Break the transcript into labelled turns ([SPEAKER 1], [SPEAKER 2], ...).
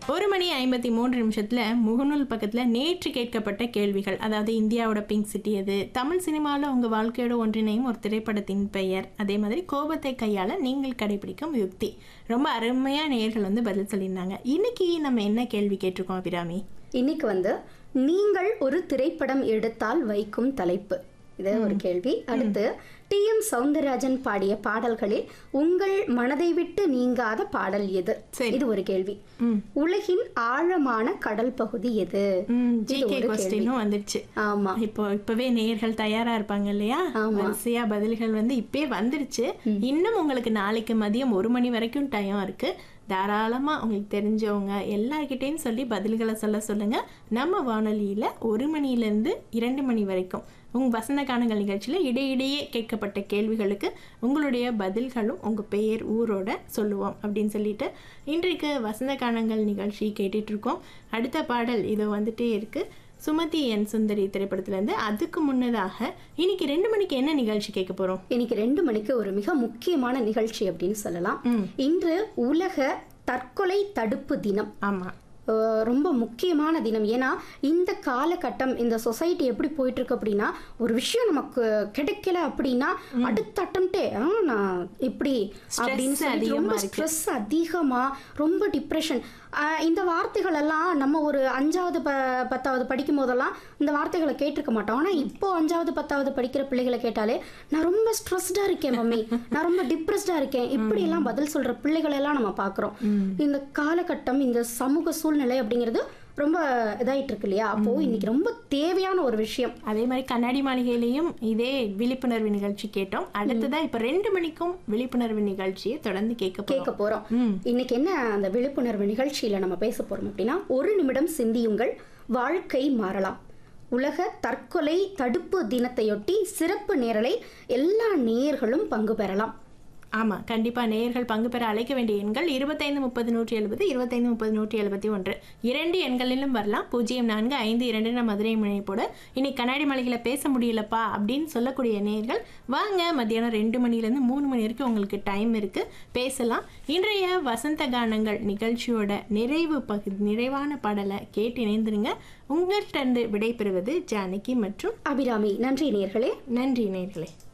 [SPEAKER 1] ஒரு மணி ஐம்பத்தி மூன்று நிமிஷத்தில் முகநூல் பக்கத்தில் நேற்று கேட்கப்பட்ட கேள்விகள் அதாவது இந்தியாவோட பிங்க் சிட்டி எது தமிழ் சினிமாவில் உங்கள் வாழ்க்கையோட ஒன்றிணையும் ஒரு திரைப்படத்தின் பெயர் அதே மாதிரி கோபத்தை கையாள நீங்கள் கடைபிடிக்கும் யுக்தி ரொம்ப அருமையாக நேயர்கள் வந்து பதில் சொல்லியிருந்தாங்க இன்னைக்கு நம்ம என்ன கேள்வி கேட்டிருக்கோம் அபிராமி
[SPEAKER 2] இன்னைக்கு வந்து நீங்கள் ஒரு திரைப்படம் எடுத்தால் வைக்கும் தலைப்பு இது ஒரு கேள்வி அடுத்து டி எம் சவுந்தரராஜன் பாடிய பாடல்களில் உங்கள் மனதை விட்டு நீங்காத பாடல் எது
[SPEAKER 1] சரி.
[SPEAKER 2] இது ஒரு கேள்வி உலகின் ஆழமான கடல் பகுதி எது இது
[SPEAKER 1] ஜிகே
[SPEAKER 2] ஒரு கேள்வி
[SPEAKER 1] கொஸ்டினும் வந்துடுச்சு
[SPEAKER 2] ஆமா
[SPEAKER 1] இப்போ இப்பவே நேயர்கள் தயாரா இருப்பாங்க இல்லையா வரிசையா பதில்கள் வந்து இப்பே வந்துருச்சு இன்னும் உங்களுக்கு நாளைக்கு மதியம் ஒரு மணி வரைக்கும் டைம் இருக்கு தாராளமா உங்களுக்கு தெரிஞ்சவங்க எல்லார்கிட்டையும் சொல்லி பதில்களை சொல்ல சொல்லுங்க நம்ம வானொலியில ஒரு மணில இருந்து இரண்டு மணி வரைக்கும் உங்க வசந்த காணுங்கள் நிகழ்ச்சியில இடையிடையே கேட்கப்பட்ட கேள்விகளுக்கு உங்களுடைய பதில்களும் உங்க பெயர் ஊரோட சொல்லுவோம் அப்படின்னு சொல்லிட்டு இன்றைக்கு வசந்த காணுங்கள் நிகழ்ச்சி கேட்டுட்டு இருக்கோம் அடுத்த பாடல் இது வந்துட்டே இருக்கு சுமதி என் சுந்தரி திரைப்படத்திலேருந்து அதுக்கு முன்னதாக இன்னைக்கு ரெண்டு மணிக்கு என்ன நிகழ்ச்சி கேட்க போறோம்
[SPEAKER 2] இன்னைக்கு ரெண்டு மணிக்கு ஒரு மிக முக்கியமான நிகழ்ச்சி அப்படின்னு சொல்லலாம் இன்று உலக தற்கொலை தடுப்பு தினம்
[SPEAKER 1] ஆமா
[SPEAKER 2] அஹ் ரொம்ப முக்கியமான தினம் ஏன்னா இந்த காலகட்டம் இந்த சொசைட்டி எப்படி போயிட்டு இருக்கு அப்படின்னா ஒரு விஷயம் நமக்கு கிடைக்கல அப்படின்னா அடுத்த அட்டம்ப்டே நான் இப்படி அப்படின்னு சொல்லிட்டு
[SPEAKER 1] அதிகமா
[SPEAKER 2] ரொம்ப
[SPEAKER 1] இருக்கு.
[SPEAKER 2] ஸ்ட்ரெஸ் அதிகமா ரொம்ப டிப்ரெஷன் இந்த வார்த்தைகள் எல்லாம் நம்ம ஒரு அஞ்சாவது ப பத்தாவது படிக்கும் போதெல்லாம் இந்த வார்த்தைகளை கேட்டிருக்க மாட்டோம் ஆனா இப்போ அஞ்சாவது பத்தாவது படிக்கிற பிள்ளைகளை கேட்டாலே நான் ரொம்ப ஸ்ட்ரெஸ்டா இருக்கேன் மம்மி நான் ரொம்ப டிப்ரெஸ்டா இருக்கேன் இப்படி எல்லாம் பதில் சொல்ற பிள்ளைகளை எல்லாம் நம்ம பாக்குறோம் இந்த காலகட்டம் இந்த சமூக சூழ்நிலை அப்படிங்கிறது ரொம்ப இதாயிட்டு இருக்கு இல்லையா அப்போ இன்னைக்கு ரொம்ப தேவையான ஒரு விஷயம்
[SPEAKER 1] அதே மாதிரி கண்ணாடி மாளிகையிலையும் இதே விழிப்புணர்வு நிகழ்ச்சி கேட்டோம் அடுத்ததா இப்ப ரெண்டு மணிக்கும் விழிப்புணர்வு நிகழ்ச்சியை தொடர்ந்து கேட்க போறோம்
[SPEAKER 2] கேட்க போறோம் இன்னைக்கு என்ன அந்த விழிப்புணர்வு நிகழ்ச்சியில நம்ம பேச போறோம் அப்படின்னா ஒரு நிமிடம் சிந்தியுங்கள் வாழ்க்கை மாறலாம் உலக தற்கொலை தடுப்பு தினத்தையொட்டி சிறப்பு நேரலை எல்லா நேயர்களும் பங்கு பெறலாம்
[SPEAKER 1] ஆமா கண்டிப்பா நேயர்கள் பங்கு பெற அழைக்க வேண்டிய எண்கள் இருபத்தைந்து முப்பது நூற்றி எழுபது இருபத்தைந்து முப்பது நூற்றி எழுபத்தி ஒன்று இரண்டு எண்களிலும் வரலாம் பூஜ்ஜியம் நான்கு ஐந்து இரண்டு மதுரை முனைப்போட இன்னைக்கு கண்ணாடி மலைகளை பேச முடியலப்பா அப்படின்னு சொல்லக்கூடிய நேயர்கள் வாங்க மத்தியானம் ரெண்டு மணிலேருந்து மூணு மணி வரைக்கும் உங்களுக்கு டைம் இருக்கு பேசலாம் இன்றைய வசந்த கானங்கள் நிகழ்ச்சியோட நிறைவு பகுதி நிறைவான பாடலை கேட்டு இணைந்துருங்க உங்கள்கிட்ட இருந்து விடைபெறுவது ஜானகி மற்றும்
[SPEAKER 2] அபிராமி நன்றி நேயர்களே
[SPEAKER 1] நன்றி நேயர்களே